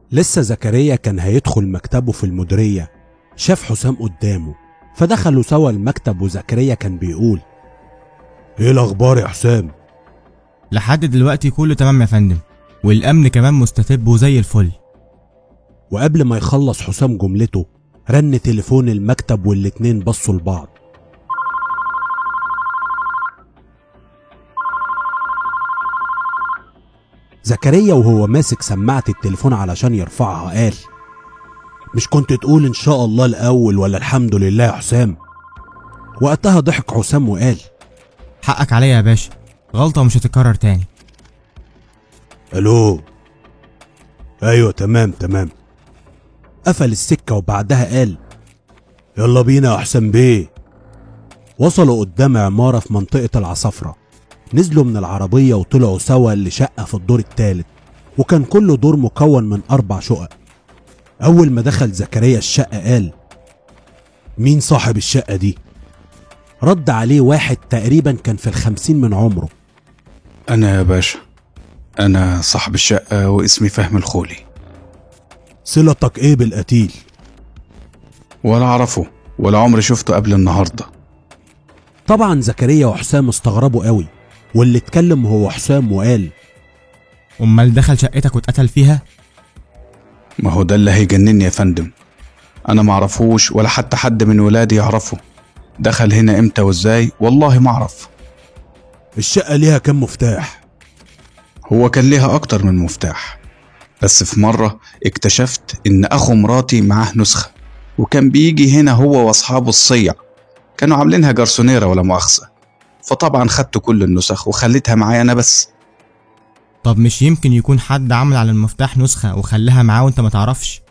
لسه زكريا كان هيدخل مكتبه في المديرية شاف حسام قدامه فدخلوا سوا المكتب وزكريا كان بيقول ايه الاخبار يا حسام لحد دلوقتي كله تمام يا فندم والامن كمان مستتب وزي الفل وقبل ما يخلص حسام جملته رن تليفون المكتب والاتنين بصوا لبعض زكريا وهو ماسك سماعة التليفون علشان يرفعها قال مش كنت تقول ان شاء الله الاول ولا الحمد لله يا حسام وقتها ضحك حسام وقال حقك عليا يا باشا غلطة ومش هتتكرر تاني الو ايوه تمام تمام قفل السكة وبعدها قال يلا بينا يا حسام بيه وصلوا قدام عمارة في منطقة العصافرة نزلوا من العربية وطلعوا سوا لشقة في الدور التالت وكان كل دور مكون من أربع شقق أول ما دخل زكريا الشقة قال مين صاحب الشقة دي؟ رد عليه واحد تقريبا كان في الخمسين من عمره أنا يا باشا أنا صاحب الشقة واسمي فهم الخولي صلتك ايه بالقتيل؟ ولا أعرفه ولا عمري شفته قبل النهاردة طبعا زكريا وحسام استغربوا قوي واللي اتكلم هو حسام وقال امال دخل شقتك واتقتل فيها ما هو ده اللي هيجنني يا فندم أنا معرفوش ولا حتى حد من ولادي يعرفه دخل هنا إمتى وإزاي والله ما أعرف الشقة ليها كام مفتاح؟ هو كان ليها أكتر من مفتاح بس في مرة اكتشفت إن أخو مراتي معاه نسخة وكان بيجي هنا هو وأصحابه الصيع كانوا عاملينها جرسونيرة ولا مؤاخذة فطبعا خدت كل النسخ وخليتها معايا أنا بس طب مش يمكن يكون حد عمل على المفتاح نسخة وخلاها معاه وانت ما تعرفش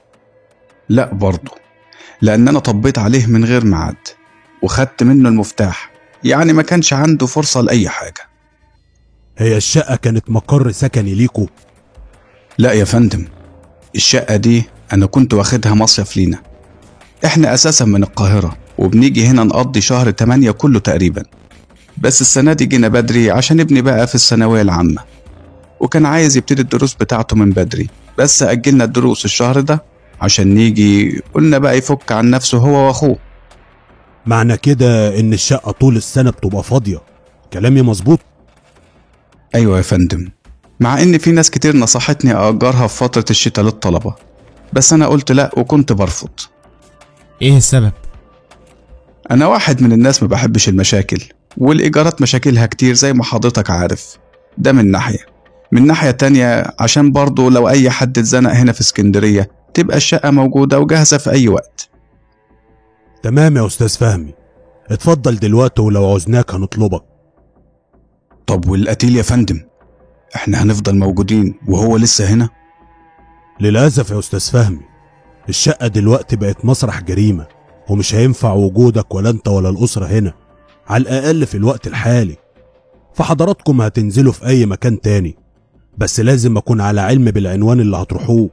لا برضه لأن أنا طبيت عليه من غير ميعاد وخدت منه المفتاح يعني ما كانش عنده فرصة لأي حاجة هي الشقة كانت مقر سكني ليكو لا يا فندم الشقة دي أنا كنت واخدها مصيف لينا إحنا أساسا من القاهرة وبنيجي هنا نقضي شهر تمانية كله تقريبا بس السنة دي جينا بدري عشان ابني بقى في الثانوية العامة وكان عايز يبتدي الدروس بتاعته من بدري بس أجلنا الدروس الشهر ده عشان نيجي قلنا بقى يفك عن نفسه هو وأخوه معنى كده ان الشقة طول السنة بتبقى فاضية كلامي مظبوط أيوة يا فندم مع إن في ناس كتير نصحتني أأجرها في فترة الشتاء للطلبة بس أنا قلت لأ وكنت برفض ايه السبب أنا واحد من الناس ما بحبش المشاكل والإيجارات مشاكلها كتير زي ما حضرتك عارف ده من ناحية من ناحية تانية عشان برضه لو أي حد اتزنق هنا في اسكندرية تبقى الشقة موجودة وجاهزة في أي وقت تمام يا استاذ فهمي اتفضل دلوقتي ولو عوزناك هنطلبك طب والقتيل يا فندم احنا هنفضل موجودين وهو لسه هنا للأسف يا استاذ فهمي الشقة دلوقتي بقت مسرح جريمة ومش هينفع وجودك ولا انت ولا الأسرة هنا على الأقل في الوقت الحالي فحضراتكم هتنزلوا في أي مكان تاني بس لازم أكون على علم بالعنوان اللي هتروحوه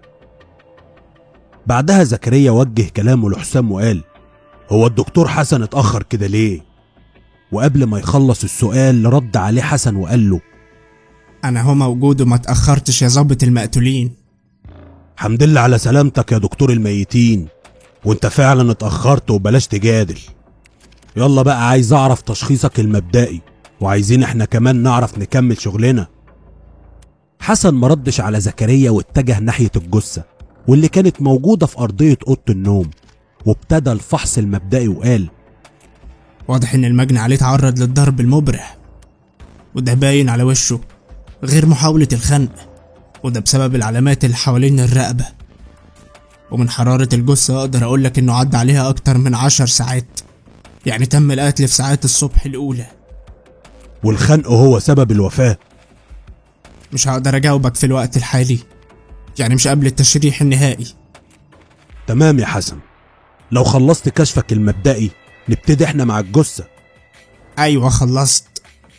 بعدها زكريا وجه كلامه لحسام وقال هو الدكتور حسن اتأخر كده ليه؟ وقبل ما يخلص السؤال رد عليه حسن وقال له أنا هو موجود وما تأخرتش يا ظابط المقتولين حمد لله على سلامتك يا دكتور الميتين وانت فعلا اتأخرت وبلاش تجادل يلا بقى عايز اعرف تشخيصك المبدئي وعايزين احنا كمان نعرف نكمل شغلنا حسن مردش على زكريا واتجه ناحية الجثة واللي كانت موجودة في أرضية أوضة النوم وابتدى الفحص المبدئي وقال واضح إن المجني عليه اتعرض للضرب المبرح وده باين على وشه غير محاولة الخنق وده بسبب العلامات اللي حوالين الرقبة ومن حرارة الجثة أقدر أقولك إنه عدى عليها أكتر من عشر ساعات يعني تم القتل في ساعات الصبح الأولى والخنق هو سبب الوفاة مش هقدر أجاوبك في الوقت الحالي يعني مش قبل التشريح النهائي تمام يا حسن لو خلصت كشفك المبدئي نبتدي احنا مع الجثة أيوة خلصت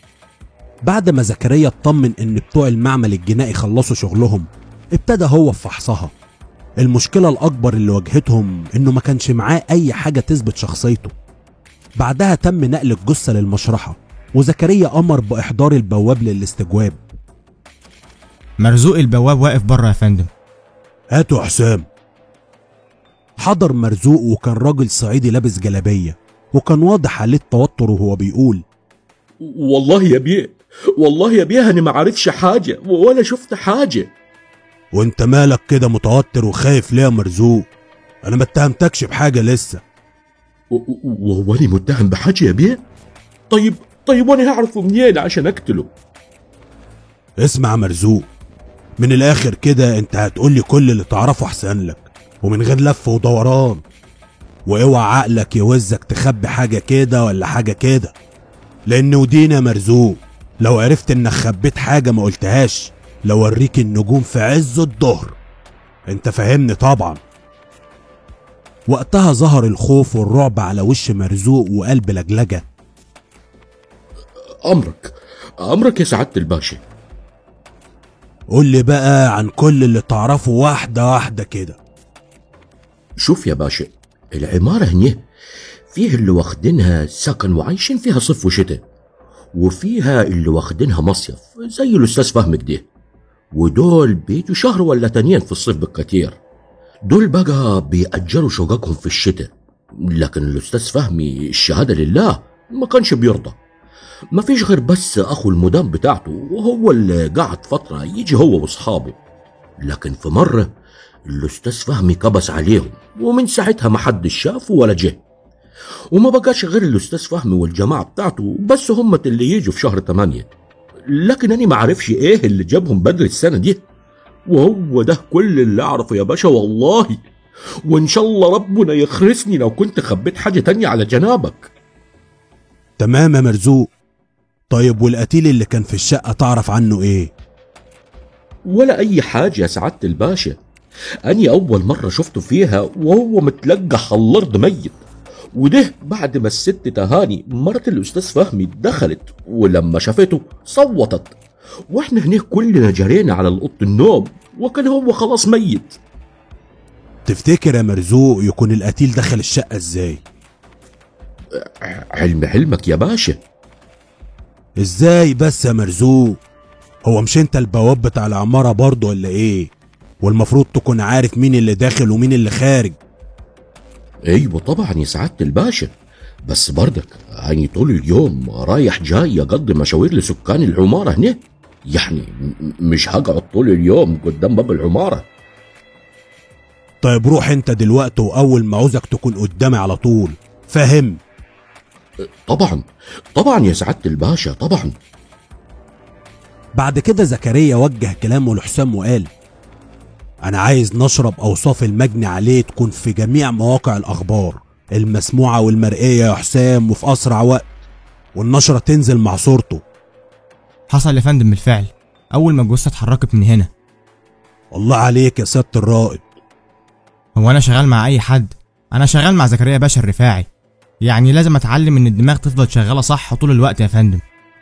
بعد ما زكريا اطمن ان بتوع المعمل الجنائي خلصوا شغلهم ابتدى هو في فحصها المشكلة الأكبر اللي واجهتهم إنه ما كانش معاه أي حاجة تثبت شخصيته بعدها تم نقل الجثة للمشرحة وزكريا أمر بإحضار البواب للاستجواب مرزوق البواب واقف بره يا فندم هاتوا يا حسام حضر مرزوق وكان راجل صعيدي لابس جلابية وكان واضح عليه التوتر وهو بيقول والله يا بيه والله يا بيه انا ما عارفش حاجه ولا شفت حاجه وانت مالك كده متوتر وخايف ليه يا مرزوق انا ما اتهمتكش بحاجة لسه و- و- وهو انا متهم بحاجه يا بيه طيب طيب وانا هعرفه منين عشان اقتله اسمع يا مرزوق من الاخر كده انت هتقولي كل اللي تعرفه احسن لك ومن غير لف ودوران واوعى عقلك يوزك تخبي حاجة كده ولا حاجة كده لان ودينا يا مرزوق لو عرفت انك خبيت حاجة ما قلتهاش لو اوريك النجوم في عز الظهر انت فاهمني طبعا وقتها ظهر الخوف والرعب على وش مرزوق وقلب لجلجة امرك امرك يا سعاده الباشا قول لي بقى عن كل اللي تعرفه واحدة واحدة كده شوف يا باشا العمارة هنيه فيه اللي واخدينها سكن وعايشين فيها صيف وشتاء وفيها اللي واخدينها مصيف زي الأستاذ فهمي كده ودول بيجوا شهر ولا تانيين في الصيف بالكتير دول بقى بيأجروا شققهم في الشتاء لكن الأستاذ فهمي الشهادة لله ما كانش بيرضى ما فيش غير بس أخو المدام بتاعته وهو اللي قعد فترة يجي هو وأصحابه لكن في مرة الأستاذ فهمي كبس عليهم ومن ساعتها ما حدش شافه ولا جه وما بقاش غير الأستاذ فهمي والجماعة بتاعته بس هم اللي يجوا في شهر تمانية لكن أنا ما عارفش إيه اللي جابهم بدري السنة دي وهو ده كل اللي أعرفه يا باشا والله وإن شاء الله ربنا يخرسني لو كنت خبيت حاجة تانية على جنابك تمام يا مرزوق طيب والقتيل اللي كان في الشقة تعرف عنه ايه ولا أي حاجة يا سعادة الباشا أني أول مرة شفته فيها وهو متلقح على الأرض ميت وده بعد ما الست تهاني مرت الأستاذ فهمي دخلت ولما شافته صوتت واحنا هناك كلنا جرينا على الأوضة النوم وكان هو خلاص ميت تفتكر يا مرزوق يكون القتيل دخل الشقة ازاي علم علمك يا باشا ازاي بس يا مرزوق هو مش انت البواب بتاع العمارة برضه ولا ايه والمفروض تكون عارف مين اللي داخل ومين اللي خارج ايوه طبعا يا سعادة الباشا بس بردك هاني طول اليوم رايح جاي اقضي مشاوير لسكان العمارة هنا يعني م- مش هقعد طول اليوم قدام باب العمارة طيب روح انت دلوقتي واول ما عاوزك تكون قدامي على طول فاهم طبعا طبعا يا سعادة الباشا طبعا بعد كده زكريا وجه كلامه لحسام وقال أنا عايز نشرب أوصاف المجني عليه تكون في جميع مواقع الأخبار المسموعة والمرئية يا حسام وفي أسرع وقت والنشرة تنزل مع صورته حصل يا فندم بالفعل اول ما الجثه اتحركت من هنا الله عليك يا سيادة الرائد هو انا شغال مع اي حد انا شغال مع زكريا باشا الرفاعي يعني لازم اتعلم ان الدماغ تفضل شغاله صح طول الوقت يا فندم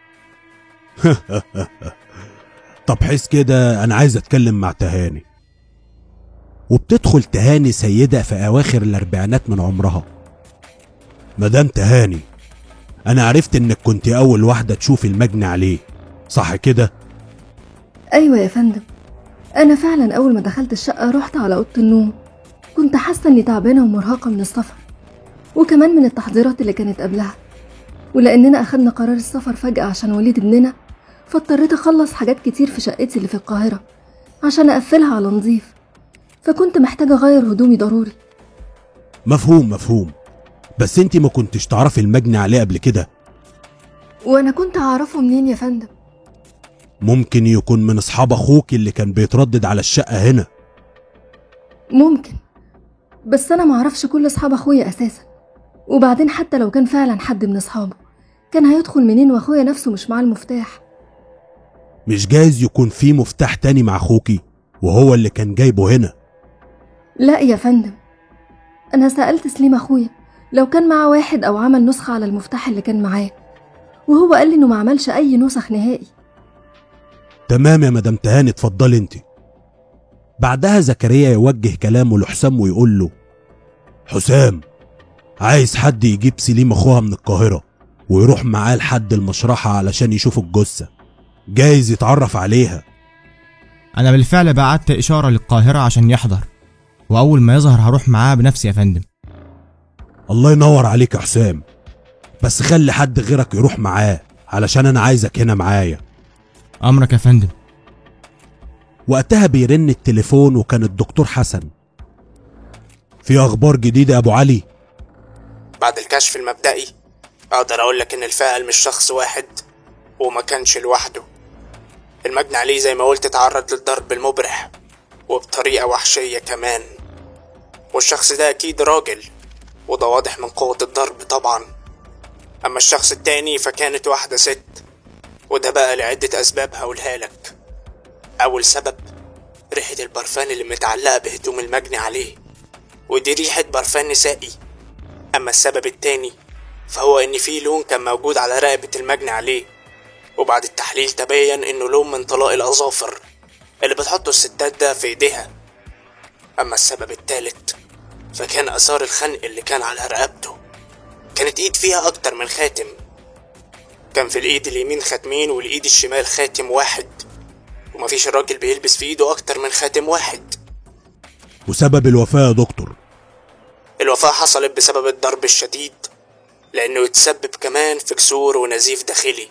طب حس كده أنا عايز أتكلم مع تهاني وبتدخل تهاني سيدة في أواخر الأربعينات من عمرها مدام تهاني أنا عرفت إنك كنت أول واحدة تشوف المجني عليه صح كده؟ أيوة يا فندم أنا فعلا أول ما دخلت الشقة رحت على أوضة النوم كنت حاسة إني تعبانة ومرهقة من السفر وكمان من التحضيرات اللي كانت قبلها ولأننا أخدنا قرار السفر فجأة عشان وليد ابننا فاضطريت أخلص حاجات كتير في شقتي اللي في القاهرة عشان أقفلها على نظيف فكنت محتاجة أغير هدومي ضروري مفهوم مفهوم بس انت ما كنتش تعرفي المجني عليه قبل كده وأنا كنت أعرفه منين يا فندم ممكن يكون من اصحاب اخوك اللي كان بيتردد على الشقة هنا ممكن بس أنا معرفش كل أصحاب أخويا أساسا وبعدين حتى لو كان فعلا حد من أصحابه كان هيدخل منين وأخويا نفسه مش معاه المفتاح مش جايز يكون في مفتاح تاني مع اخوكي وهو اللي كان جايبه هنا لا يا فندم أنا سألت سليم أخويا لو كان معاه واحد أو عمل نسخة على المفتاح اللي كان معاه وهو قال لي إنه ما عملش أي نسخ نهائي تمام يا مدام تهاني اتفضلي انت بعدها زكريا يوجه كلامه لحسام ويقول له حسام عايز حد يجيب سليم اخوها من القاهرة ويروح معاه لحد المشرحة علشان يشوف الجثة جايز يتعرف عليها انا بالفعل بعت اشاره للقاهره عشان يحضر واول ما يظهر هروح معاه بنفسي يا فندم الله ينور عليك يا حسام بس خلي حد غيرك يروح معاه علشان انا عايزك هنا معايا امرك يا فندم وقتها بيرن التليفون وكان الدكتور حسن في اخبار جديده يا ابو علي بعد الكشف المبدئي اقدر اقول لك ان الفاعل مش شخص واحد وما كانش لوحده المجني عليه زي ما قلت اتعرض للضرب المبرح وبطريقة وحشية كمان والشخص ده اكيد راجل وده واضح من قوة الضرب طبعا اما الشخص التاني فكانت واحدة ست وده بقى لعدة اسباب هقولها لك اول سبب ريحة البرفان اللي متعلقة بهدوم المجني عليه ودي ريحة برفان نسائي أما السبب التاني فهو إن في لون كان موجود على رقبة المجني عليه وبعد التحليل تبين إنه لون من طلاء الأظافر اللي بتحطه الستات ده في إيديها أما السبب التالت فكان آثار الخنق اللي كان على رقبته كانت إيد فيها أكتر من خاتم كان في الإيد اليمين خاتمين والإيد الشمال خاتم واحد ومفيش راجل بيلبس في إيده أكتر من خاتم واحد وسبب الوفاه يا دكتور الوفاة حصلت بسبب الضرب الشديد لأنه يتسبب كمان في كسور ونزيف داخلي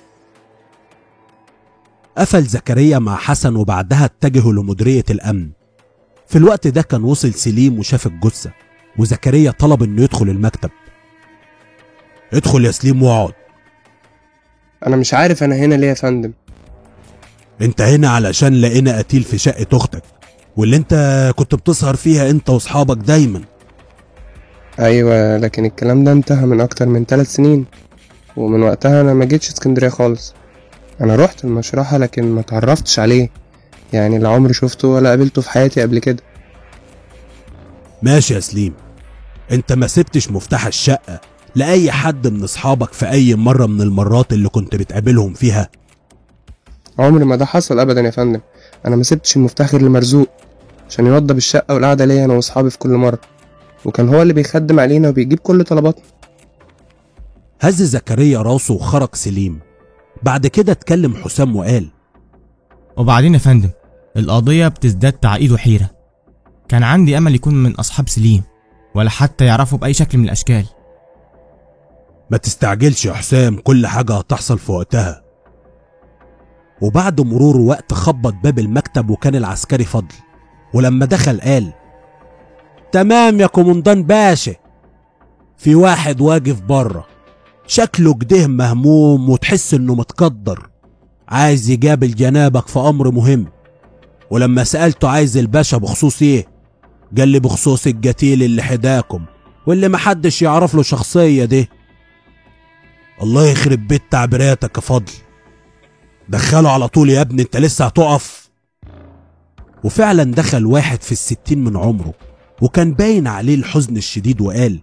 قفل زكريا مع حسن وبعدها اتجهوا لمديرية الأمن في الوقت ده كان وصل سليم وشاف الجثة وزكريا طلب انه يدخل المكتب ادخل يا سليم واقعد انا مش عارف انا هنا ليه يا فندم انت هنا علشان لقينا قتيل في شقة اختك واللي انت كنت بتسهر فيها انت واصحابك دايما ايوه لكن الكلام ده انتهى من اكتر من ثلاث سنين ومن وقتها انا ما جيتش اسكندريه خالص انا رحت المشرحه لكن ما تعرفتش عليه يعني لا عمري شفته ولا قابلته في حياتي قبل كده ماشي يا سليم انت ما سبتش مفتاح الشقة لأي حد من اصحابك في أي مرة من المرات اللي كنت بتقابلهم فيها عمري ما ده حصل ابدا يا فندم انا ما سبتش المفتاح غير لمرزوق عشان يوضب الشقه والقعده ليا انا واصحابي في كل مره وكان هو اللي بيخدم علينا وبيجيب كل طلباتنا هز زكريا راسه وخرج سليم بعد كده اتكلم حسام وقال وبعدين يا فندم القضية بتزداد تعقيد وحيرة كان عندي أمل يكون من أصحاب سليم ولا حتى يعرفوا بأي شكل من الأشكال ما تستعجلش يا حسام كل حاجة هتحصل في وقتها وبعد مرور وقت خبط باب المكتب وكان العسكري فضل ولما دخل قال تمام يا كومندان باشا في واحد واقف بره شكله كده مهموم وتحس انه متقدر عايز يقابل جنابك في امر مهم ولما سألته عايز الباشا بخصوص ايه قال لي بخصوص القتيل اللي حداكم واللي محدش يعرف له شخصية ده الله يخرب بيت تعبيراتك يا فضل دخله على طول يا ابني انت لسه هتقف وفعلا دخل واحد في الستين من عمره وكان باين عليه الحزن الشديد وقال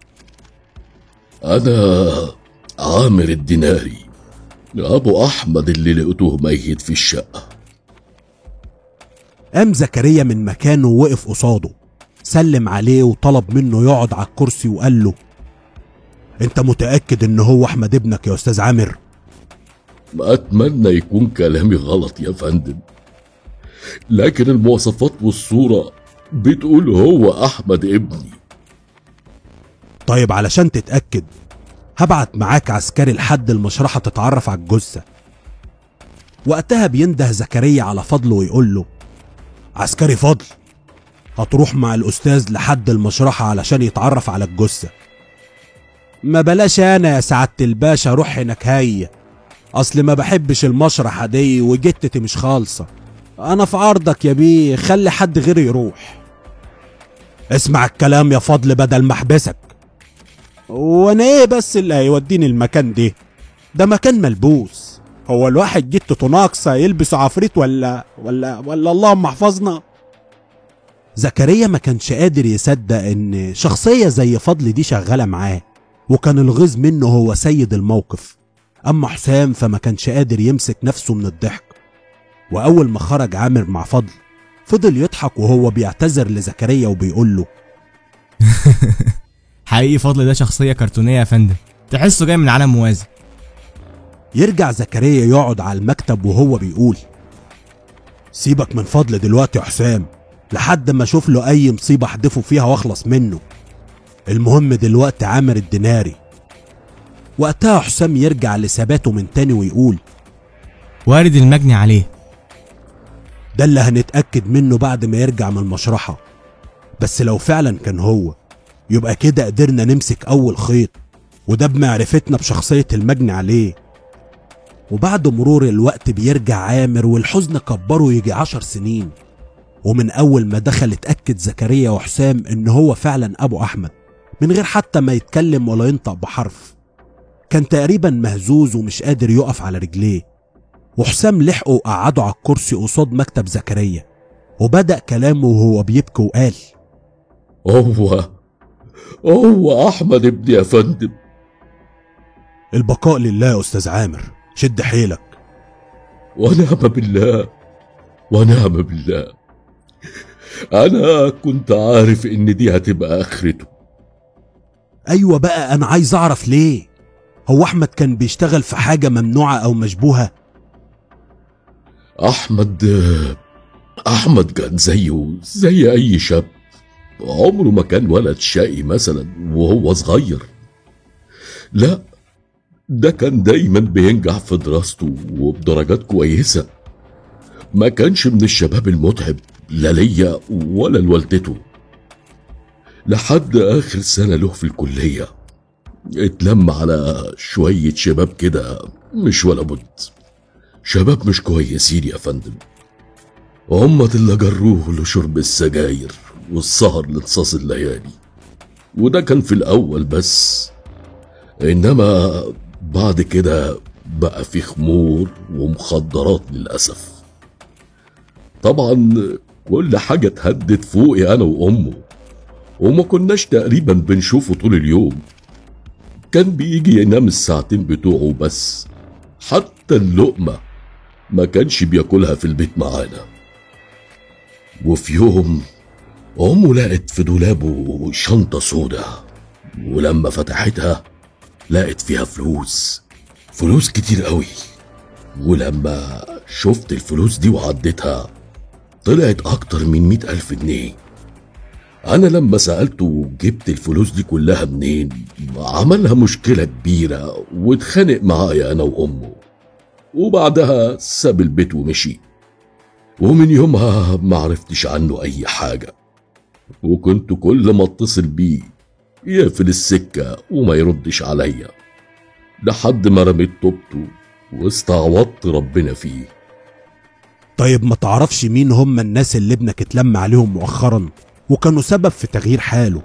أنا عامر الديناري أبو أحمد اللي لقيته ميت في الشقة قام زكريا من مكانه ووقف قصاده سلم عليه وطلب منه يقعد على الكرسي وقال له انت متأكد ان هو احمد ابنك يا استاذ عامر أتمنى يكون كلامي غلط يا فندم لكن المواصفات والصورة بتقول هو أحمد ابني طيب علشان تتأكد هبعت معاك عسكري لحد المشرحة تتعرف على الجثة وقتها بينده زكريا على فضل ويقول له عسكري فضل هتروح مع الأستاذ لحد المشرحة علشان يتعرف على الجثة ما بلاش أنا يا سعادة الباشا روح هناك هيا أصل ما بحبش المشرحة دي وجتتي مش خالصة أنا في عرضك يا بيه خلي حد غيري يروح اسمع الكلام يا فضل بدل ما احبسك وانا ايه بس اللي هيوديني المكان ده ده مكان ملبوس هو الواحد جته ناقصه يلبس عفريت ولا ولا ولا اللهم احفظنا زكريا ما كانش قادر يصدق ان شخصيه زي فضل دي شغاله معاه وكان الغيظ منه هو سيد الموقف اما حسام فما كانش قادر يمسك نفسه من الضحك واول ما خرج عامر مع فضل فضل يضحك وهو بيعتذر لزكريا وبيقول له حقيقي فضل ده شخصية كرتونية يا فندم تحسه جاي من عالم موازي يرجع زكريا يقعد على المكتب وهو بيقول سيبك من فضل دلوقتي يا حسام لحد ما اشوف له اي مصيبه احدفه فيها واخلص منه المهم دلوقتي عامر الديناري وقتها حسام يرجع لثباته من تاني ويقول وارد المجني عليه ده اللي هنتأكد منه بعد ما يرجع من المشرحة بس لو فعلا كان هو يبقى كده قدرنا نمسك أول خيط وده بمعرفتنا بشخصية المجني عليه وبعد مرور الوقت بيرجع عامر والحزن كبره يجي عشر سنين ومن أول ما دخل اتأكد زكريا وحسام إن هو فعلا أبو أحمد من غير حتى ما يتكلم ولا ينطق بحرف كان تقريبا مهزوز ومش قادر يقف على رجليه وحسام لحقه وقعده على الكرسي قصاد مكتب زكريا وبدأ كلامه وهو بيبكي وقال هو هو احمد ابني يا فندم البقاء لله يا أستاذ عامر شد حيلك ونعم بالله ونعم بالله انا كنت عارف ان دي هتبقى اخرته أيوة بقى أنا عايز أعرف ليه هو أحمد كان بيشتغل في حاجة ممنوعة أو مشبوهة احمد احمد كان زيه زي اي شاب عمره ما كان ولد شقي مثلا وهو صغير لا ده كان دايما بينجح في دراسته وبدرجات كويسة ما كانش من الشباب المتعب لا ليا ولا لوالدته لحد آخر سنة له في الكلية اتلم على شوية شباب كده مش ولا بد شباب مش كويسين يا فندم هما اللي جروه لشرب السجاير والسهر لنصاص الليالي وده كان في الأول بس إنما بعد كده بقى في خمور ومخدرات للأسف طبعا كل حاجة اتهدت فوقي أنا وأمه وما كناش تقريبا بنشوفه طول اليوم كان بيجي ينام الساعتين بتوعه بس حتى اللقمة ما كانش بياكلها في البيت معانا وفي يوم أمه لقت في دولابه شنطة سودا ولما فتحتها لقت فيها فلوس فلوس كتير قوي ولما شفت الفلوس دي وعديتها طلعت أكتر من مئة ألف جنيه أنا لما سألته جبت الفلوس دي كلها منين عملها مشكلة كبيرة واتخانق معايا أنا وأمه وبعدها ساب البيت ومشي ومن يومها معرفتش عنه أي حاجة وكنت كل ما اتصل بيه يقفل السكة وما يردش عليا لحد ما رميت توبته واستعوضت ربنا فيه طيب ما تعرفش مين هم الناس اللي ابنك اتلم عليهم مؤخرا وكانوا سبب في تغيير حاله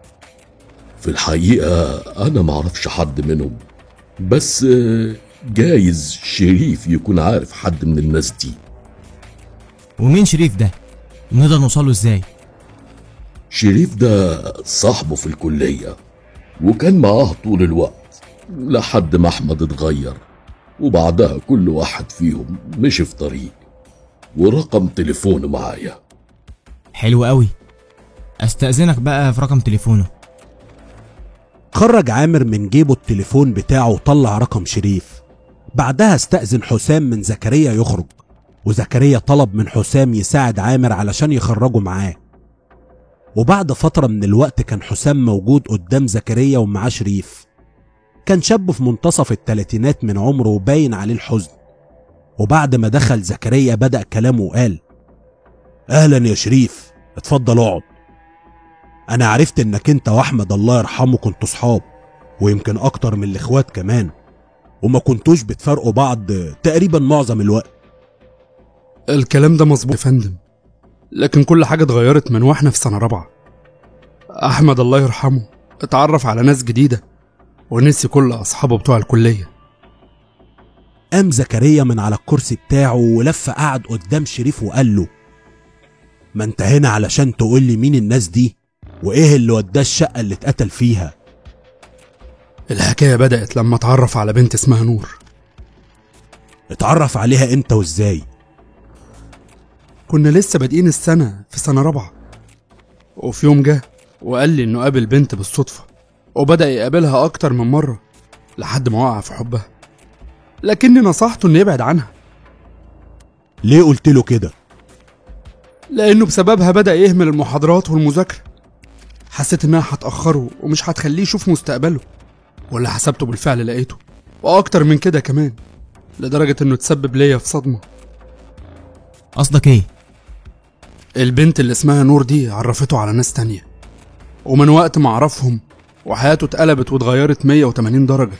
في الحقيقة أنا معرفش حد منهم بس آه، جايز شريف يكون عارف حد من الناس دي ومين شريف ده نقدر نوصله ازاي شريف ده صاحبه في الكلية وكان معاه طول الوقت لحد ما أحمد اتغير وبعدها كل واحد فيهم مشي في طريق ورقم تليفونه معايا حلو قوي استأذنك بقى في رقم تليفونه خرج عامر من جيبه التليفون بتاعه وطلع رقم شريف بعدها استأذن حسام من زكريا يخرج وزكريا طلب من حسام يساعد عامر علشان يخرجه معاه وبعد فترة من الوقت كان حسام موجود قدام زكريا ومعاه شريف كان شاب في منتصف التلاتينات من عمره وباين عليه الحزن وبعد ما دخل زكريا بدأ كلامه وقال أهلا يا شريف اتفضل اقعد أنا عرفت إنك أنت وأحمد الله يرحمه كنتوا صحاب ويمكن أكتر من الإخوات كمان وما كنتوش بتفارقوا بعض تقريبا معظم الوقت الكلام ده مظبوط يا فندم لكن كل حاجة اتغيرت من واحنا في سنة رابعة أحمد الله يرحمه اتعرف على ناس جديدة ونسي كل أصحابه بتوع الكلية قام زكريا من على الكرسي بتاعه ولف قعد قدام شريف وقال له ما انت هنا علشان تقول لي مين الناس دي وايه اللي وداه الشقه اللي اتقتل فيها الحكاية بدأت لما اتعرف على بنت اسمها نور اتعرف عليها انت وازاي كنا لسه بادئين السنة في سنة رابعة وفي يوم جه وقال لي إنه قابل بنت بالصدفة وبدأ يقابلها أكتر من مرة لحد ما وقع في حبها لكني نصحته إنه يبعد عنها ليه قلت له كده لأنه بسببها بدأ يهمل المحاضرات والمذاكرة حسيت إنها هتأخره ومش هتخليه يشوف مستقبله واللي حسبته بالفعل لقيته وأكتر من كده كمان لدرجة إنه تسبب ليا في صدمة قصدك ايه البنت اللي اسمها نور دي عرفته على ناس تانية ومن وقت ما عرفهم وحياته اتقلبت واتغيرت 180 درجة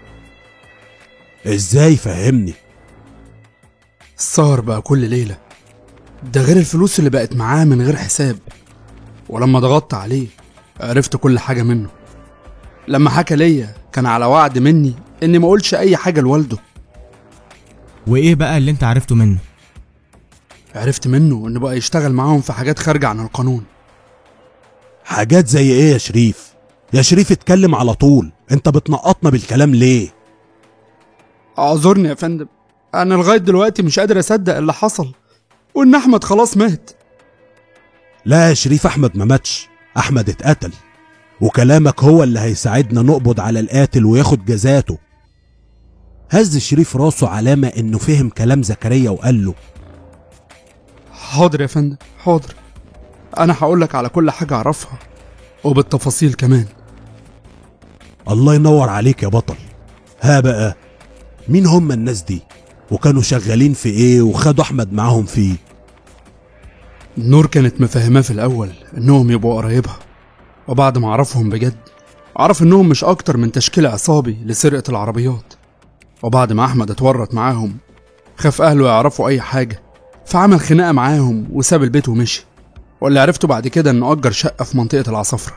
ازاي فهمني السهر بقى كل ليلة ده غير الفلوس اللي بقت معاه من غير حساب ولما ضغطت عليه عرفت كل حاجة منه لما حكى ليا كان على وعد مني اني ما اقولش اي حاجة لوالده وايه بقى اللي انت عرفته منه عرفت منه انه بقى يشتغل معاهم في حاجات خارجة عن القانون حاجات زي ايه يا شريف يا شريف اتكلم على طول انت بتنقطنا بالكلام ليه اعذرني يا فندم انا لغاية دلوقتي مش قادر اصدق اللي حصل وان احمد خلاص مات لا يا شريف احمد ما ماتش احمد اتقتل وكلامك هو اللي هيساعدنا نقبض على القاتل وياخد جزاته هز شريف راسه علامة انه فهم كلام زكريا وقال له حاضر يا فندم حاضر انا هقولك على كل حاجة اعرفها وبالتفاصيل كمان الله ينور عليك يا بطل ها بقى مين هم الناس دي وكانوا شغالين في ايه وخدوا احمد معاهم فيه نور كانت مفهماه في الأول إنهم يبقوا قرايبها وبعد ما عرفهم بجد عرف إنهم مش أكتر من تشكيل عصابي لسرقة العربيات وبعد ما أحمد اتورط معاهم خاف أهله يعرفوا أي حاجة فعمل خناقة معاهم وساب البيت ومشي واللي عرفته بعد كده إنه أجر شقة في منطقة العصافرة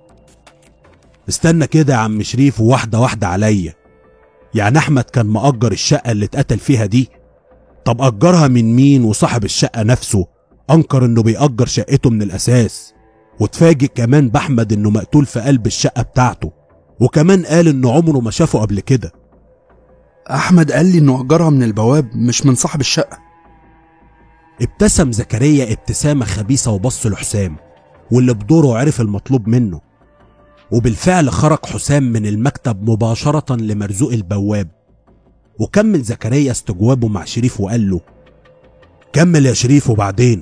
استنى كده يا عم شريف وواحدة واحدة عليا يعني احمد كان مأجر الشقة اللي اتقتل فيها دي طب أجرها من مين وصاحب الشقة نفسه أنكر إنه بيأجر شقته من الأساس وتفاجئ كمان بأحمد إنه مقتول في قلب الشقة بتاعته وكمان قال إنه عمره ما شافه قبل كده أحمد قال لي إنه أجرها من البواب مش من صاحب الشقة ابتسم زكريا ابتسامة خبيثة وبص لحسام واللي بدوره عرف المطلوب منه وبالفعل خرج حسام من المكتب مباشرة لمرزوق البواب وكمل زكريا استجوابه مع شريف وقال له كمل يا شريف وبعدين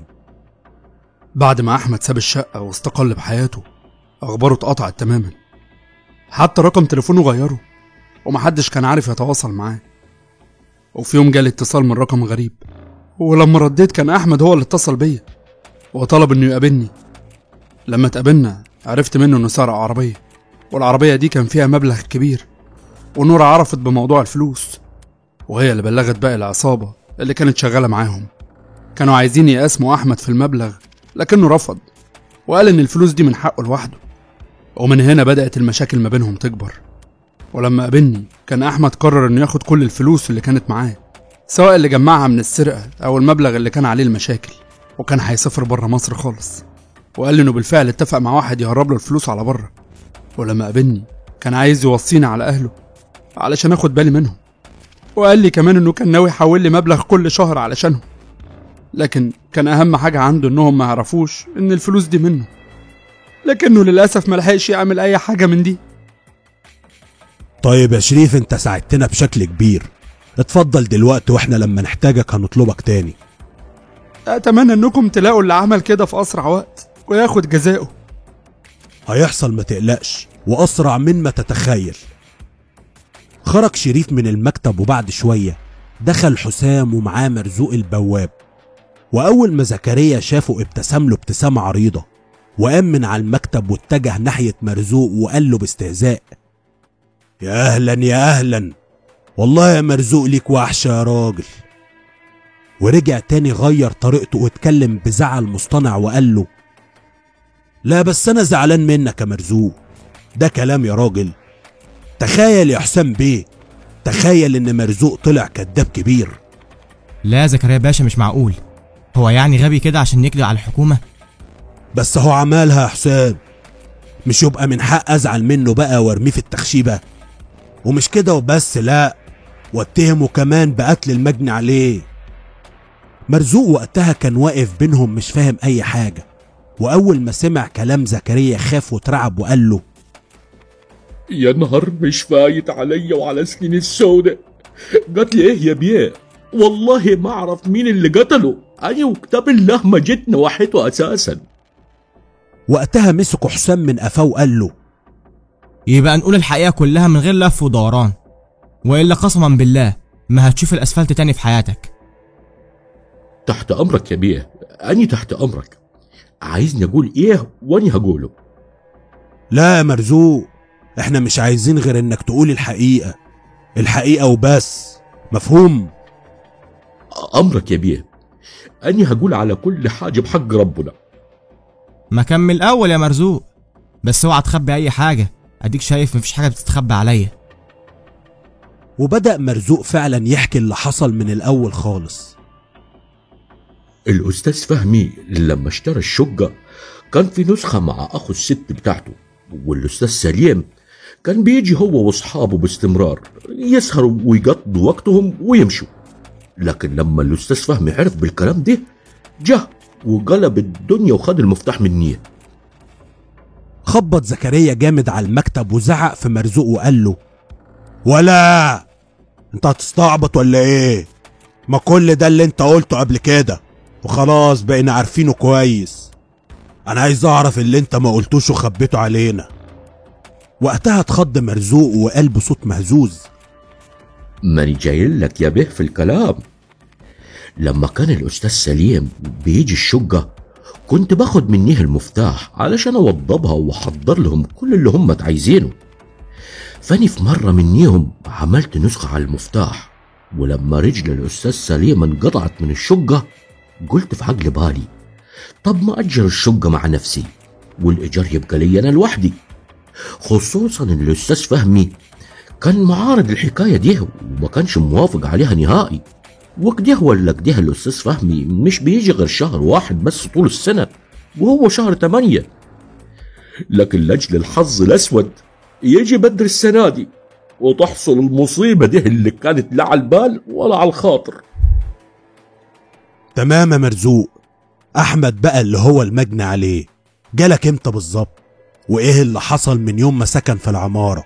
بعد ما أحمد ساب الشقة واستقل بحياته أخباره اتقطعت تماما حتى رقم تليفونه غيره ومحدش كان عارف يتواصل معاه وفي يوم جالي اتصال من رقم غريب ولما رديت كان أحمد هو اللي اتصل بيا وطلب إنه يقابلني لما اتقابلنا عرفت منه إنه سرق عربية والعربية دي كان فيها مبلغ كبير ونورة عرفت بموضوع الفلوس وهي اللي بلغت باقي العصابة اللي كانت شغالة معاهم كانوا عايزين يقاسموا أحمد في المبلغ لكنه رفض وقال إن الفلوس دي من حقه لوحده ومن هنا بدأت المشاكل ما بينهم تكبر ولما قابلني كان أحمد قرر إنه ياخد كل الفلوس اللي كانت معاه سواء اللي جمعها من السرقة أو المبلغ اللي كان عليه المشاكل وكان هيسافر بره مصر خالص وقال لي إنه بالفعل اتفق مع واحد يهرب له الفلوس على بره ولما قابلني كان عايز يوصيني على أهله علشان آخد بالي منهم وقال لي كمان إنه كان ناوي يحول لي مبلغ كل شهر علشانهم لكن كان أهم حاجة عنده إنهم ما يعرفوش إن الفلوس دي منه لكنه للأسف ملحقش يعمل أي حاجة من دي طيب يا شريف انت ساعدتنا بشكل كبير اتفضل دلوقتي واحنا لما نحتاجك هنطلبك تاني أتمنى إنكم تلاقوا اللي عمل كده في أسرع وقت وياخد جزاؤه هيحصل ما تقلقش وأسرع مما تتخيل خرج شريف من المكتب وبعد شوية دخل حسام ومعاه مرزوق البواب وأول ما زكريا شافه ابتسم له ابتسامة عريضة وقام من على المكتب واتجه ناحية مرزوق وقال له باستهزاء يا أهلا يا أهلا والله يا مرزوق ليك وحشة يا راجل ورجع تاني غير طريقته واتكلم بزعل مصطنع وقال له لا بس أنا زعلان منك يا مرزوق ده كلام يا راجل تخيل يا حسام بيه تخيل إن مرزوق طلع كذاب كبير لا يا زكريا باشا مش معقول هو يعني غبي كده عشان يكذب على الحكومة بس هو عملها يا حسام مش يبقى من حق ازعل منه بقى وارميه في التخشيبه ومش كده وبس لا واتهمه كمان بقتل المجني عليه مرزوق وقتها كان واقف بينهم مش فاهم اي حاجه واول ما سمع كلام زكريا خاف واترعب وقال له يا نهار مش فايت عليا وعلى سنين السوداء قتل ايه يا بيه والله ما اعرف مين اللي قتله أنا وكتاب الله ما جيت نوحيته أساسا وقتها مسكوا حسام من قفاه وقال له يبقى نقول الحقيقة كلها من غير لف ودوران وإلا قسما بالله ما هتشوف الأسفلت تاني في حياتك تحت أمرك يا بيه أنا تحت أمرك عايزني أقول إيه وأنا هقوله لا يا مرزوق احنا مش عايزين غير انك تقول الحقيقة الحقيقة وبس مفهوم أمرك يا بيه أنا هقول على كل حاجة بحق ربنا ما كمل أول يا مرزوق بس اوعى تخبي أي حاجة أديك شايف مفيش حاجة بتتخبى عليا وبدأ مرزوق فعلا يحكي اللي حصل من الأول خالص الأستاذ فهمي لما اشترى الشقة كان في نسخة مع أخو الست بتاعته والأستاذ سليم كان بيجي هو وأصحابه باستمرار يسهروا ويقضوا وقتهم ويمشوا لكن لما الأستاذ فهمي عرف بالكلام ده جه وقلب الدنيا وخد المفتاح مني خبط زكريا جامد على المكتب وزعق في مرزوق وقال له ولا انت هتستعبط ولا ايه ما كل ده اللي انت قلته قبل كده وخلاص بقينا عارفينه كويس انا عايز اعرف اللي انت ما قلتوش وخبيته علينا وقتها اتخض مرزوق وقال بصوت مهزوز ماني جاي لك يا به في الكلام لما كان الأستاذ سليم بيجي الشقة كنت باخد منيه المفتاح علشان أوضبها وأحضر لهم كل اللي هم عايزينه فاني في مرة منيهم عملت نسخة على المفتاح ولما رجل الأستاذ سليم انقطعت من الشقة قلت في عقل بالي طب ما أجر الشقة مع نفسي والإيجار يبقى لي أنا لوحدي خصوصا إن الأستاذ فهمي كان معارض الحكاية دي وما كانش موافق عليها نهائي وكده ولا كده الأستاذ فهمي مش بيجي غير شهر واحد بس طول السنة وهو شهر تمانية لكن لأجل الحظ الأسود يجي بدر السنة دي وتحصل المصيبة دي اللي كانت لا على البال ولا على الخاطر تمام يا مرزوق احمد بقى اللي هو المجني عليه جالك امتى بالظبط وايه اللي حصل من يوم ما سكن في العمارة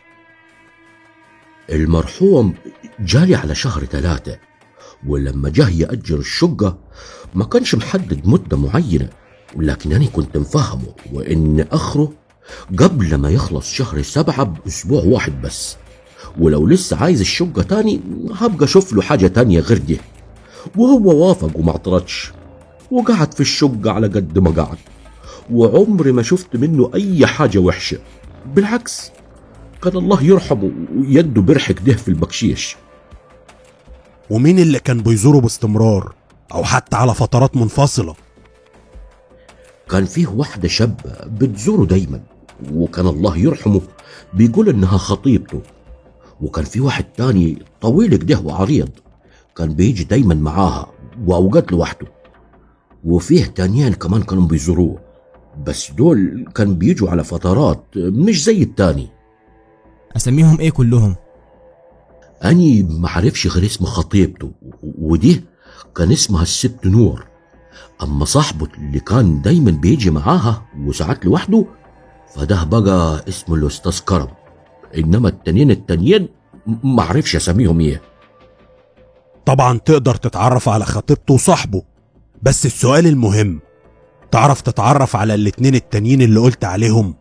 المرحوم جالي على شهر ثلاثة ولما جه يأجر الشقة ما كانش محدد مدة معينة لكن أنا كنت مفهمه وإن آخره قبل ما يخلص شهر سبعة بأسبوع واحد بس ولو لسه عايز الشقة تاني هبقى أشوف له حاجة تانية غير دي وهو وافق وما اعترضش وقعد في الشقة على قد ما قعد وعمري ما شفت منه أي حاجة وحشة بالعكس كان الله يرحمه ويده برح كده في البكشيش ومين اللي كان بيزوره باستمرار او حتى على فترات منفصلة كان فيه واحدة شابة بتزوره دايما وكان الله يرحمه بيقول إنها خطيبته وكان في واحد تاني طويل كده وعريض كان بيجي دايما معاها وأوقات لوحده وفيه تانيين كمان كانوا بيزوروه بس دول كان بيجوا على فترات مش زي التاني أسميهم إيه كلهم أني معرفش غير اسم خطيبته ودي كان اسمها الست نور أما صاحبه اللي كان دايما بيجي معاها وساعات لوحده فده بقى اسمه الأستاذ كرم إنما التانيين التانيين م- معرفش أسميهم إيه طبعا تقدر تتعرف على خطيبته وصاحبه بس السؤال المهم تعرف تتعرف على الاتنين التانيين اللي قلت عليهم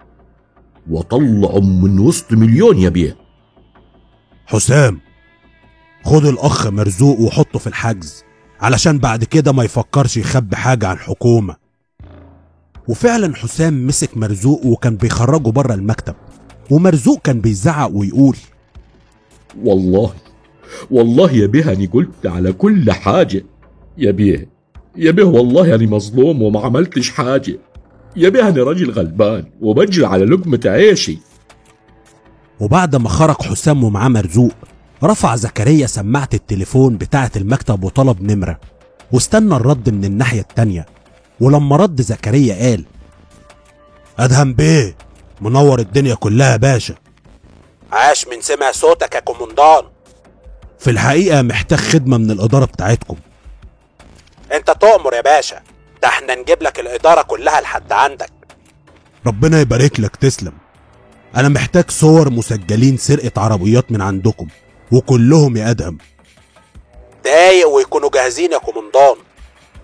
وطلعهم من وسط مليون يا بيه حسام خد الاخ مرزوق وحطه في الحجز علشان بعد كده ما يفكرش يخبي حاجة عن الحكومة وفعلا حسام مسك مرزوق وكان بيخرجه بره المكتب ومرزوق كان بيزعق ويقول والله والله يا بيه أنا قلت على كل حاجة يا بيه يا بيه والله أنا مظلوم وما عملتش حاجة يا بيه أنا راجل غلبان وبجري على لقمة عيشي وبعد ما خرج حسام ومعاه مرزوق رفع زكريا سماعة التليفون بتاعة المكتب وطلب نمرة واستنى الرد من الناحية التانية ولما رد زكريا قال أدهم بيه منور الدنيا كلها يا باشا عاش من سمع صوتك يا كومندان في الحقيقة محتاج خدمة من الإدارة بتاعتكم انت تؤمر يا باشا ده احنا نجيب لك الإدارة كلها لحد عندك ربنا يبارك لك تسلم انا محتاج صور مسجلين سرقة عربيات من عندكم وكلهم يا ادهم دقايق ويكونوا جاهزين يا كومندان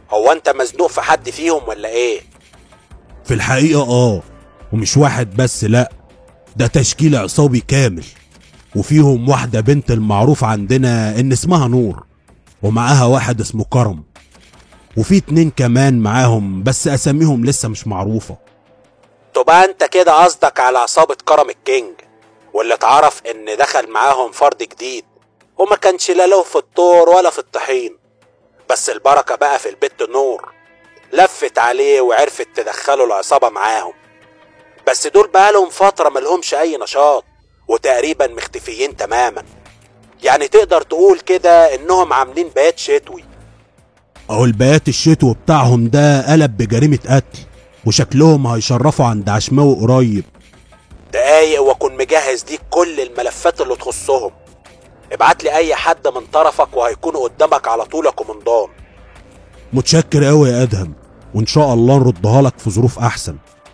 هو انت مزنوق في حد فيهم ولا ايه في الحقيقة اه ومش واحد بس لا ده تشكيل عصابي كامل وفيهم واحدة بنت المعروف عندنا ان اسمها نور ومعاها واحد اسمه كرم وفي اتنين كمان معاهم بس اساميهم لسه مش معروفة تبقى انت كده قصدك على عصابة كرم الكينج واللي اتعرف ان دخل معاهم فرد جديد وما كانش لا له في الطور ولا في الطحين بس البركة بقى في البت نور لفت عليه وعرفت تدخله العصابة معاهم بس دول بقالهم فترة ملهمش أي نشاط وتقريبا مختفيين تماما يعني تقدر تقول كده إنهم عاملين بيات شتوي اهو البيات الشتوي بتاعهم ده قلب بجريمة قتل وشكلهم هيشرفوا عند عشماوي قريب دقايق واكون مجهز ليك كل الملفات اللي تخصهم ابعت لي اي حد من طرفك وهيكون قدامك على طول يا كومندان متشكر قوي يا ادهم وان شاء الله نردها لك في ظروف احسن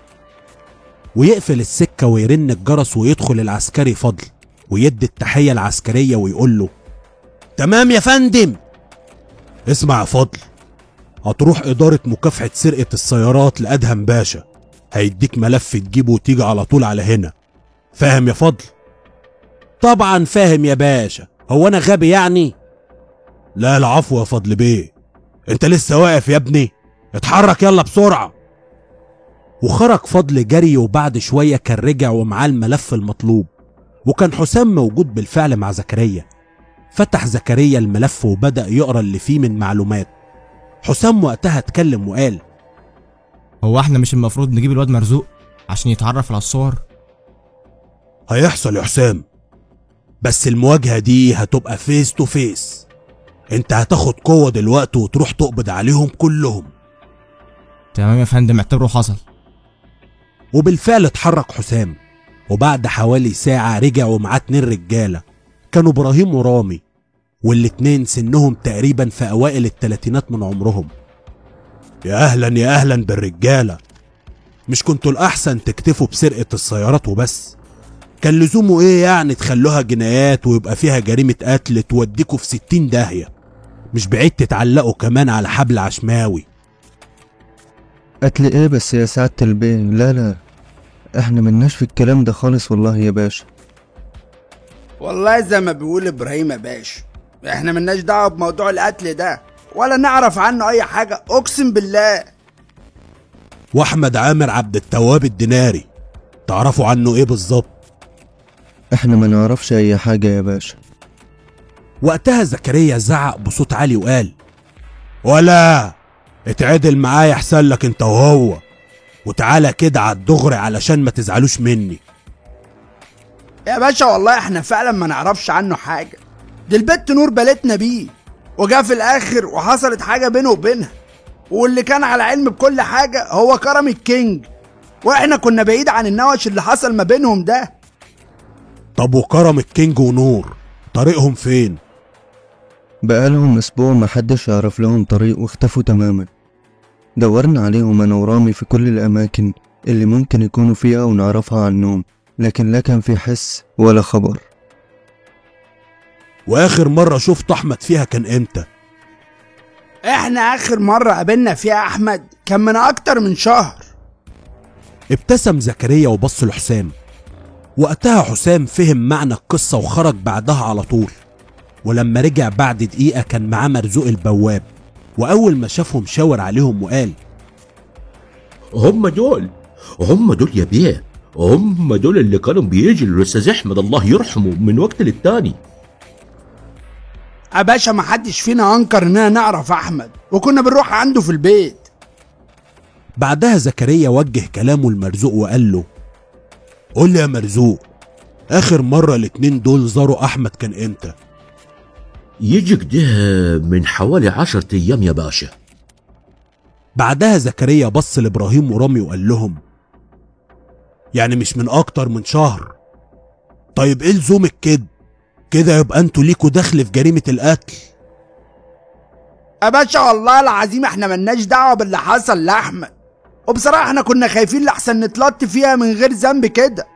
ويقفل السكة ويرن الجرس ويدخل العسكري فضل ويدي التحية العسكرية ويقول له تمام يا فندم اسمع يا فضل هتروح إدارة مكافحة سرقة السيارات لأدهم باشا هيديك ملف تجيبه وتيجي على طول على هنا فاهم يا فضل طبعا فاهم يا باشا هو انا غبي يعني لا العفو يا فضل بيه انت لسه واقف يا ابني اتحرك يلا بسرعة وخرج فضل جري وبعد شوية كان رجع ومعاه الملف المطلوب وكان حسام موجود بالفعل مع زكريا فتح زكريا الملف وبدأ يقرا اللي فيه من معلومات حسام وقتها اتكلم وقال هو احنا مش المفروض نجيب الواد مرزوق عشان يتعرف على الصور هيحصل يا حسام بس المواجهة دي هتبقى فيس تو فيس انت هتاخد قوة دلوقتي وتروح تقبض عليهم كلهم تمام يا فندم اعتبره حصل وبالفعل اتحرك حسام وبعد حوالي ساعة رجع ومعاه اتنين رجالة كانوا إبراهيم ورامي والاتنين سنهم تقريبا في أوائل التلاتينات من عمرهم يا أهلا يا أهلا بالرجالة مش كنتوا الأحسن تكتفوا بسرقة السيارات وبس كان لزومه إيه يعني تخلوها جنايات ويبقى فيها جريمة قتل توديكوا في ستين داهية مش بعيد تتعلقوا كمان على حبل عشماوي قتل ايه بس يا سعادة البيه لا لا احنا ملناش في الكلام ده خالص والله يا باشا والله زي ما بيقول ابراهيم يا باشا احنا ملناش دعوه بموضوع القتل ده ولا نعرف عنه اي حاجه اقسم بالله وأحمد عامر عبد التواب الديناري تعرفوا عنه إيه بالظبط احنا ما نعرفش اي حاجة يا باشا وقتها زكريا زعق بصوت عالي وقال ولا اتعدل معايا احسن لك انت وهو وتعالى كده على الدغري علشان ما تزعلوش مني يا باشا والله احنا فعلا ما نعرفش عنه حاجه دي البت نور بلتنا بيه وجا في الاخر وحصلت حاجه بينه وبينها واللي كان على علم بكل حاجه هو كرم الكينج واحنا كنا بعيد عن النوش اللي حصل ما بينهم ده طب وكرم الكينج ونور طريقهم فين بقالهم اسبوع محدش يعرف لهم طريق واختفوا تماما دورنا عليهم انا ورامي في كل الاماكن اللي ممكن يكونوا فيها ونعرفها عنهم لكن لا كان في حس ولا خبر واخر مرة شفت احمد فيها كان امتى احنا اخر مره قابلنا فيها احمد كان من اكتر من شهر ابتسم زكريا وبص لحسام وقتها حسام فهم معنى القصة وخرج بعدها على طول ولما رجع بعد دقيقة كان معاه مرزوق البواب وأول ما شافهم شاور عليهم وقال هم دول هم دول يا بيه هم دول اللي كانوا بيجي للاستاذ احمد الله يرحمه من وقت للتاني يا باشا ما حدش فينا انكر اننا نعرف احمد وكنا بنروح عنده في البيت بعدها زكريا وجه كلامه لمرزوق وقال له قول لي يا مرزوق آخر مرة الاتنين دول زاروا أحمد كان إمتى؟ يجي كده من حوالي عشرة ايام يا باشا بعدها زكريا بص لإبراهيم ورامي وقال لهم يعني مش من أكتر من شهر طيب إيه لزوم الكذب؟ كده يبقى انتوا ليكوا دخل في جريمة القتل يا باشا والله العظيم احنا ملناش دعوه باللي حصل لاحمد وبصراحه احنا كنا خايفين لحسن نتلط فيها من غير ذنب كده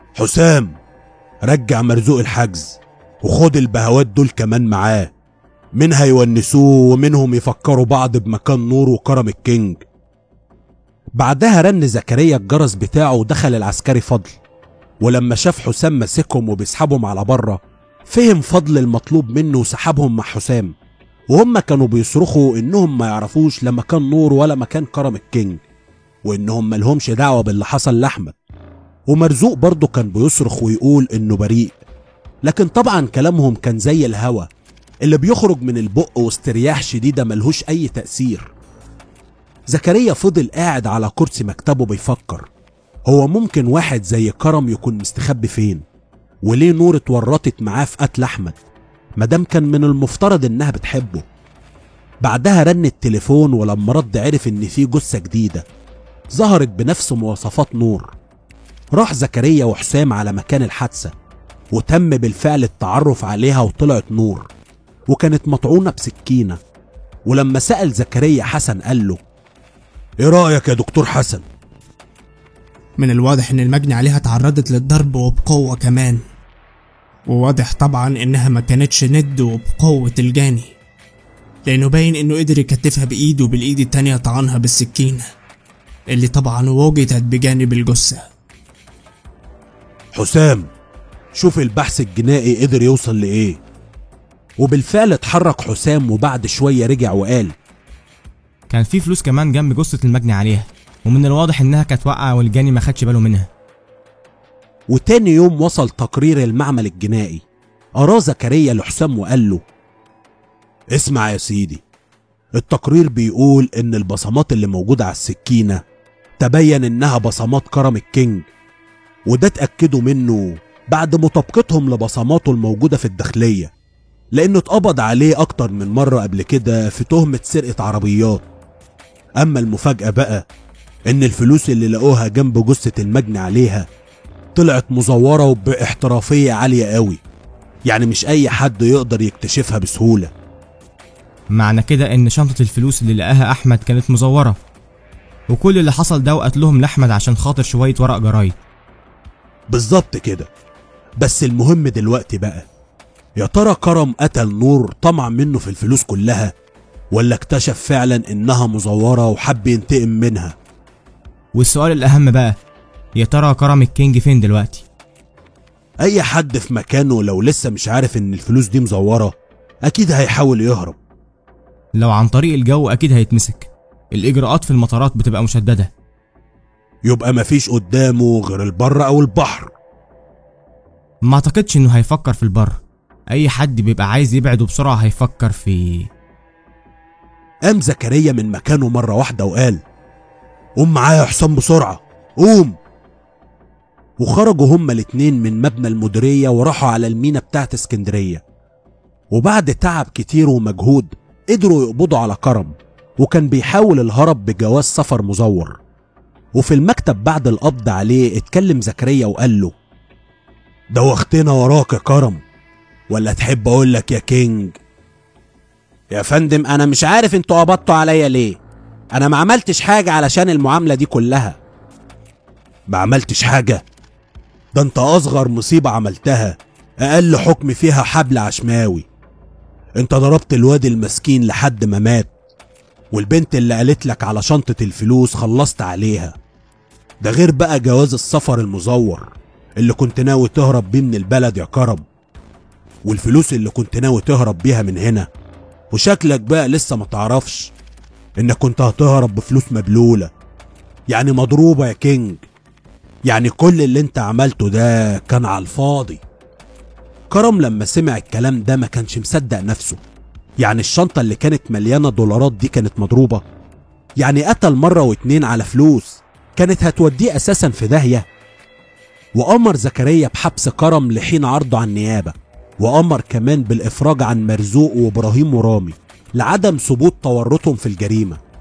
حسام رجع مرزوق الحجز وخد البهوات دول كمان معاه منها يونسوه ومنهم يفكروا بعض بمكان نور وكرم الكينج بعدها رن زكريا الجرس بتاعه ودخل العسكري فضل ولما شاف حسام ماسكهم وبيسحبهم على بره فهم فضل المطلوب منه وسحبهم مع حسام وهم كانوا بيصرخوا انهم ما يعرفوش لا مكان نور ولا مكان كرم الكينج وانهم ملهمش دعوه باللي حصل لاحمد ومرزوق برضه كان بيصرخ ويقول انه بريء لكن طبعا كلامهم كان زي الهوا اللي بيخرج من البق واسترياح شديدة ملهوش أي تأثير زكريا فضل قاعد على كرسي مكتبه بيفكر هو ممكن واحد زي كرم يكون مستخبي فين وليه نور اتورطت معاه في قتل أحمد مادام كان من المفترض إنها بتحبه بعدها رن التليفون ولما رد عرف إن في جثة جديدة ظهرت بنفس مواصفات نور راح زكريا وحسام على مكان الحادثة وتم بالفعل التعرف عليها وطلعت نور وكانت مطعونة بسكينة ولما سأل زكريا حسن قال له ايه رأيك يا دكتور حسن من الواضح ان المجني عليها تعرضت للضرب وبقوة كمان وواضح طبعا انها ما كانتش ند وبقوة الجاني لانه باين انه قدر يكتفها بايده بالايد التانية طعنها بالسكينة اللي طبعا وجدت بجانب الجثة حسام شوف البحث الجنائي قدر يوصل لإيه وبالفعل اتحرك حسام وبعد شوية رجع وقال كان في فلوس كمان جنب جثة المجني عليها ومن الواضح انها كانت واقعة والجاني ما خدش باله منها وتاني يوم وصل تقرير المعمل الجنائي قراه زكريا لحسام وقال له اسمع يا سيدي التقرير بيقول ان البصمات اللي موجودة على السكينة تبين انها بصمات كرم الكينج وده اتأكدوا منه بعد مطابقتهم لبصماته الموجودة في الداخلية لأنه اتقبض عليه أكتر من مرة قبل كده في تهمة سرقة عربيات أما المفاجأة بقى إن الفلوس اللي لقوها جنب جثة المجني عليها طلعت مزورة وباحترافية عالية قوي يعني مش أي حد يقدر يكتشفها بسهولة معنى كده ان شنطة الفلوس اللي لقاها احمد كانت مزورة وكل اللي حصل ده وقتلهم لاحمد عشان خاطر شوية ورق جرايد بالظبط كده بس المهم دلوقتي بقى يا ترى كرم قتل نور طمع منه في الفلوس كلها ولا اكتشف فعلا انها مزورة وحب ينتقم منها والسؤال الاهم بقى يا ترى كرم الكينج فين دلوقتي اي حد في مكانه لو لسه مش عارف ان الفلوس دي مزورة اكيد هيحاول يهرب لو عن طريق الجو اكيد هيتمسك الاجراءات في المطارات بتبقى مشددة يبقى مفيش قدامه غير البر او البحر ما اعتقدش انه هيفكر في البر اي حد بيبقى عايز يبعد بسرعة هيفكر في قام زكريا من مكانه مرة واحدة وقال قوم معايا يا حسام بسرعة قوم وخرجوا هما الاتنين من مبنى المديرية وراحوا على المينا بتاعت اسكندرية وبعد تعب كتير ومجهود قدروا يقبضوا على كرم وكان بيحاول الهرب بجواز سفر مزور وفي المكتب بعد القبض عليه اتكلم زكريا وقال له دوختنا وراك يا كرم ولا تحب اقول لك يا كينج يا فندم انا مش عارف انتوا قبضتوا عليا ليه انا ما عملتش حاجة علشان المعاملة دي كلها ما عملتش حاجة ده انت اصغر مصيبة عملتها اقل حكم فيها حبل عشماوي انت ضربت الواد المسكين لحد ما مات والبنت اللي قالت لك على شنطة الفلوس خلصت عليها ده غير بقى جواز السفر المزور اللي كنت ناوي تهرب بيه من البلد يا كرم والفلوس اللي كنت ناوي تهرب بيها من هنا وشكلك بقى لسه ما تعرفش انك كنت هتهرب بفلوس مبلولة يعني مضروبة يا كينج يعني كل اللي انت عملته ده كان على الفاضي كرم لما سمع الكلام ده ما كانش مصدق نفسه يعني الشنطة اللي كانت مليانة دولارات دي كانت مضروبة يعني قتل مرة واتنين على فلوس كانت هتوديه أساسا في داهية وأمر زكريا بحبس كرم لحين عرضه على النيابة وأمر كمان بالإفراج عن مرزوق وإبراهيم ورامي لعدم ثبوت تورطهم في الجريمة